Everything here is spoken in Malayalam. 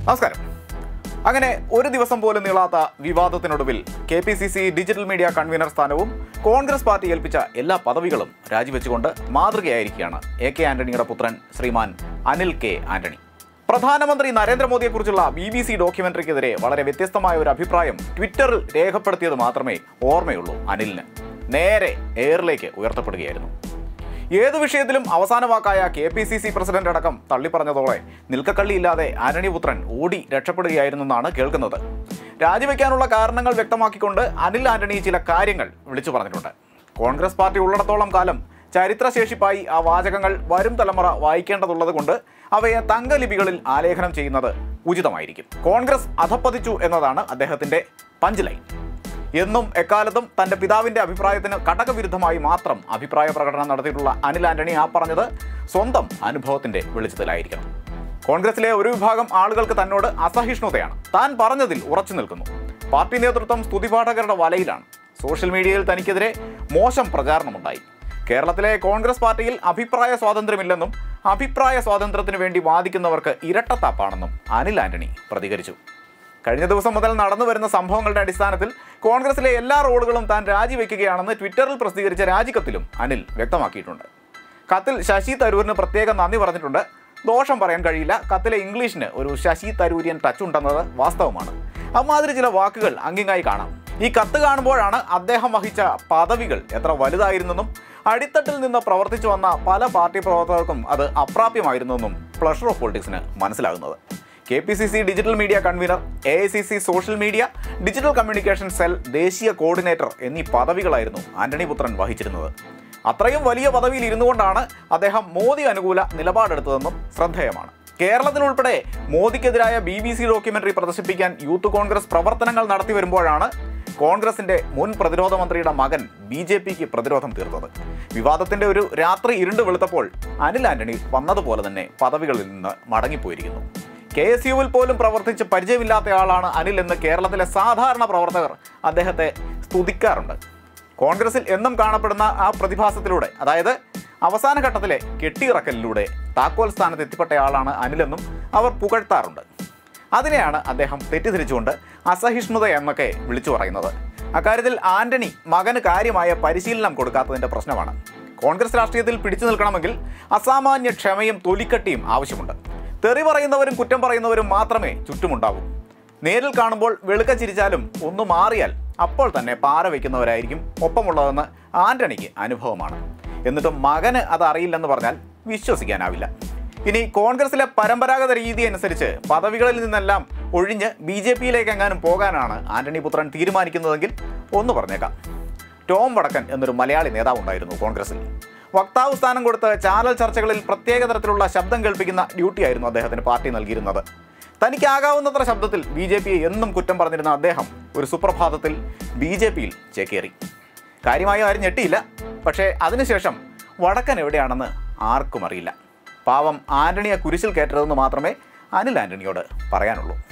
നമസ്കാരം അങ്ങനെ ഒരു ദിവസം പോലും നീളാത്ത വിവാദത്തിനൊടുവിൽ K P C C digital media convener സ്ഥാനവും കോൺഗ്രസ് പാർട്ടി ഏൽപ്പിച്ച എല്ലാ പദവികളും രാജിവെച്ചുകൊണ്ട് മാതൃകയായിരിക്കുകയാണ് എ കെ ആന്റണിയുടെ പുത്രൻ ശ്രീമാൻ അനിൽ കെ ആന്റണി പ്രധാനമന്ത്രി നരേന്ദ്രമോദിയെക്കുറിച്ചുള്ള ബി ബി സി ഡോക്യുമെന്ററിക്കെതിരെ വളരെ വ്യത്യസ്തമായ ഒരു അഭിപ്രായം ട്വിറ്ററിൽ രേഖപ്പെടുത്തിയത് മാത്രമേ ഓർമ്മയുള്ളൂ അനിലിന് നേരെ എയറിലേക്ക് ഉയർത്തപ്പെടുകയായിരുന്നു ഏതു വിഷയത്തിലും അവസാന വാക്കായ K P C C president അടക്കം തള്ളിപ്പറഞ്ഞതോടെ നിൽക്കക്കള്ളിയില്ലാതെ ആന്റണി പുത്രൻ ഓടി രക്ഷപ്പെടുകയായിരുന്നെന്നാണ് കേൾക്കുന്നത് രാജിവെക്കാനുള്ള കാരണങ്ങൾ വ്യക്തമാക്കിക്കൊണ്ട് അനിൽ ആന്റണി ചില കാര്യങ്ങൾ വിളിച്ചു പറഞ്ഞിട്ടുണ്ട് കോൺഗ്രസ് പാർട്ടി ഉള്ളിടത്തോളം കാലം ചരിത്രശേഷിപ്പായി ആ വാചകങ്ങൾ വരും തലമുറ വായിക്കേണ്ടതുള്ളത് കൊണ്ട് അവയെ തങ്കലിപികളിൽ ആലേഖനം ചെയ്യുന്നത് ഉചിതമായിരിക്കും കോൺഗ്രസ് അധപ്പതിച്ചു എന്നതാണ് അദ്ദേഹത്തിന്റെ പഞ്ച് ലൈൻ എന്നും എക്കാലത്തും തന്റെ പിതാവിന്റെ അഭിപ്രായത്തിന് കടകവിരുദ്ധമായി മാത്രം അഭിപ്രായ പ്രകടനം നടത്തിയിട്ടുള്ള അനിൽ ആന്റണി ആ പറഞ്ഞത് സ്വന്തം അനുഭവത്തിന്റെ വെളിച്ചത്തിലായിരിക്കണം കോൺഗ്രസിലെ ഒരു വിഭാഗം ആളുകൾക്ക് തന്നോട് അസഹിഷ്ണുതയാണ് താൻ പറഞ്ഞതിൽ ഉറച്ചു നിൽക്കുന്നു പാർട്ടി നേതൃത്വം സ്തുതിപാഠകരുടെ വലയിലാണ് സോഷ്യൽ മീഡിയയിൽ തനിക്കെതിരെ മോശം പ്രചാരണമുണ്ടായി കേരളത്തിലെ കോൺഗ്രസ് പാർട്ടിയിൽ അഭിപ്രായ സ്വാതന്ത്ര്യമില്ലെന്നും അഭിപ്രായ സ്വാതന്ത്ര്യത്തിന് വേണ്ടി വാദിക്കുന്നവർക്ക് ഇരട്ടത്താപ്പാണെന്നും അനിൽ ആന്റണി പ്രതികരിച്ചു കഴിഞ്ഞ ദിവസം മുതൽ നടന്നു വരുന്ന സംഭവങ്ങളുടെ അടിസ്ഥാനത്തിൽ കോൺഗ്രസിലെ എല്ലാ റോളുകളും താൻ രാജിവെക്കുകയാണെന്ന് ട്വിറ്ററിൽ പ്രസിദ്ധീകരിച്ച രാജിക്കത്തിലും അനിൽ വ്യക്തമാക്കിയിട്ടുണ്ട് കത്തിൽ ശശി തരൂരിന് പ്രത്യേകം നന്ദി പറഞ്ഞിട്ടുണ്ട് ദോഷം പറയാൻ കഴിയില്ല കത്തിലെ ഇംഗ്ലീഷിന് ഒരു ശശി തരൂരിയൻ ടച്ച് ഉണ്ടെന്നത് വാസ്തവമാണ് അമ്മാതിരി ചില വാക്കുകൾ അങ്ങിങ്ങായി കാണാം ഈ കത്ത് കാണുമ്പോഴാണ് അദ്ദേഹം വഹിച്ച പദവികൾ എത്ര വലുതായിരുന്നെന്നും അടിത്തട്ടിൽ നിന്ന് പ്രവർത്തിച്ചു വന്ന പല പാർട്ടി പ്രവർത്തകർക്കും അത് അപ്രാപ്യമായിരുന്നെന്നും പ്ലഷർ ഓഫ് പൊളിറ്റിക്സിന് മനസ്സിലാകുന്നത് K P C C digital media convener A I C C social media digital communication cell ദേശീയ കോർഡിനേറ്റർ എന്നീ പദവികളായിരുന്നു ആന്റണി പുത്രൻ വഹിച്ചിരുന്നത് അത്രയും വലിയ പദവിയിൽ ഇരുന്നുകൊണ്ടാണ് അദ്ദേഹം മോദി അനുകൂല നിലപാടെടുത്തതെന്നും ശ്രദ്ധേയമാണ് കേരളത്തിലുൾപ്പെടെ മോദിക്കെതിരായ ബി ബി സി ഡോക്യുമെന്ററി പ്രദർശിപ്പിക്കാൻ യൂത്ത് കോൺഗ്രസ് പ്രവർത്തനങ്ങൾ നടത്തി വരുമ്പോഴാണ് കോൺഗ്രസിന്റെ മുൻ പ്രതിരോധ മന്ത്രിയുടെ മകൻ ബി ജെ പിക്ക് പ്രതിരോധം തീർത്തത് വിവാദത്തിന്റെ ഒരു രാത്രി ഇരുണ്ട് വെളുത്തപ്പോൾ അനിൽ ആന്റണി വന്നതുപോലെ തന്നെ പദവികളിൽ നിന്ന് മടങ്ങിപ്പോയിരിക്കുന്നു കെ എസ് യുവിൽ പോലും പ്രവർത്തിച്ച് പരിചയമില്ലാത്തയാളാണ് അനിൽ എന്ന് കേരളത്തിലെ സാധാരണ പ്രവർത്തകർ അദ്ദേഹത്തെ സ്തുതിക്കാറുണ്ട് കോൺഗ്രസിൽ എന്നും കാണപ്പെടുന്ന ആ പ്രതിഭാസത്തിലൂടെ അതായത് അവസാന ഘട്ടത്തിലെ കെട്ടിയിറക്കലിലൂടെ താക്കോൽ സ്ഥാനത്ത് എത്തിപ്പെട്ടയാളാണ് അനിലെന്നും അവർ പുകഴ്ത്താറുണ്ട് അതിനെയാണ് അദ്ദേഹം തെറ്റിദ്ധരിച്ചുകൊണ്ട് അസഹിഷ്ണുത എന്നൊക്കെ വിളിച്ചു പറയുന്നത് അക്കാര്യത്തിൽ ആന്റണി മകന് കാര്യമായ പരിശീലനം കൊടുക്കാത്തതിന്റെ പ്രശ്നമാണ് കോൺഗ്രസ് രാഷ്ട്രീയത്തിൽ പിടിച്ചു നിൽക്കണമെങ്കിൽ അസാമാന്യ ക്ഷമയും തൊലിക്കട്ടിയും ആവശ്യമുണ്ട് തെറി പറയുന്നവരും കുറ്റം പറയുന്നവരും മാത്രമേ ചുറ്റുമുണ്ടാവൂ നേരിൽ കാണുമ്പോൾ വെളുക്ക ചിരിച്ചാലും ഒന്ന് മാറിയാൽ അപ്പോൾ തന്നെ പാര വയ്ക്കുന്നവരായിരിക്കും ഒപ്പമുള്ളതെന്ന് ആന്റണിക്ക് അനുഭവമാണ് എന്നിട്ടും മകന് അത് അറിയില്ലെന്ന് പറഞ്ഞാൽ വിശ്വസിക്കാനാവില്ല ഇനി കോൺഗ്രസിലെ പരമ്പരാഗത രീതി അനുസരിച്ച് പദവികളിൽ നിന്നെല്ലാം ഒഴിഞ്ഞ് ബി ജെ പിയിലേക്ക് എങ്ങാനും പോകാനാണ് ആന്റണി പുത്രൻ തീരുമാനിക്കുന്നതെങ്കിൽ ഒന്ന് പറഞ്ഞേക്കാം ടോം വടക്കൻ എന്നൊരു മലയാളി നേതാവുണ്ടായിരുന്നു കോൺഗ്രസിൽ വക്താവ് സ്ഥാനം കൊടുത്ത് ചാനൽ ചർച്ചകളിൽ പ്രത്യേക തരത്തിലുള്ള ശബ്ദം കേൾപ്പിക്കുന്ന ഡ്യൂട്ടിയായിരുന്നു അദ്ദേഹത്തിന് പാർട്ടി നൽകിയിരുന്നത് തനിക്കാകാവുന്നത്ര ശബ്ദത്തിൽ ബി ജെ പിയെ എന്നും കുറ്റം പറഞ്ഞിരുന്ന അദ്ദേഹം ഒരു സുപ്രഭാതത്തിൽ ബി ജെ പിയിൽ ചേക്കേറി കാര്യമായി ആരും ഞെട്ടിയില്ല പക്ഷേ അതിനുശേഷം വടക്കൻ എവിടെയാണെന്ന് ആർക്കും അറിയില്ല പാവം ആന്റണിയെ കുരിശിൽ കയറ്റരുതെന്ന് മാത്രമേ അനിൽ ആന്റണിയോട് പറയാനുള്ളൂ